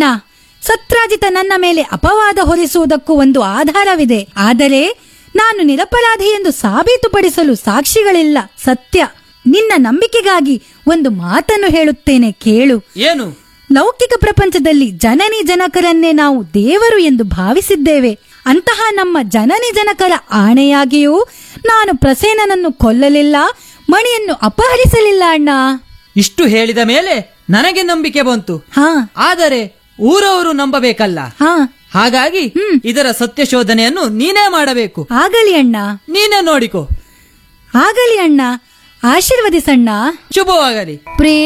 ಅಣ್ಣ ಸತ್ರಾಜಿತ ನನ್ನ ಮೇಲೆ ಅಪವಾದ ಹೊರಿಸುವುದಕ್ಕೂ ಒಂದು ಆಧಾರವಿದೆ ಆದರೆ ನಾನು ನಿರಪರಾಧಿ ಎಂದು ಸಾಬೀತುಪಡಿಸಲು ಸಾಕ್ಷಿಗಳಿಲ್ಲ ಸತ್ಯ ನಿನ್ನ ನಂಬಿಕೆಗಾಗಿ ಒಂದು ಮಾತನ್ನು ಹೇಳುತ್ತೇನೆ ಕೇಳು ಏನು ಲೌಕಿಕ ಪ್ರಪಂಚದಲ್ಲಿ ಜನನಿ ಜನಕರನ್ನೇ ನಾವು ದೇವರು ಎಂದು ಭಾವಿಸಿದ್ದೇವೆ ಅಂತಹ ನಮ್ಮ ಜನನಿ ಜನಕರ ಆಣೆಯಾಗಿಯೂ ನಾನು ಪ್ರಸೇನನನ್ನು ಕೊಲ್ಲಲಿಲ್ಲ ಮಣಿಯನ್ನು ಅಪಹರಿಸಲಿಲ್ಲ ಅಣ್ಣ ಇಷ್ಟು ಹೇಳಿದ ಮೇಲೆ ನನಗೆ ನಂಬಿಕೆ ಬಂತು ಹಾ ಆದರೆ ಊರವರು ನಂಬಬೇಕಲ್ಲ ಹಾ ಹಾಗಾಗಿ ಇದರ ಸತ್ಯ ಶೋಧನೆಯನ್ನು ನೀನೇ ಮಾಡಬೇಕು ಆಗಲಿ ಅಣ್ಣ ನೀನೇ ನೋಡಿಕೋ ಆಗಲಿ ಅಣ್ಣ ಆಶೀರ್ವದಿಸಣ್ಣ ಶುಭವಾಗಲಿ ಪ್ರೇ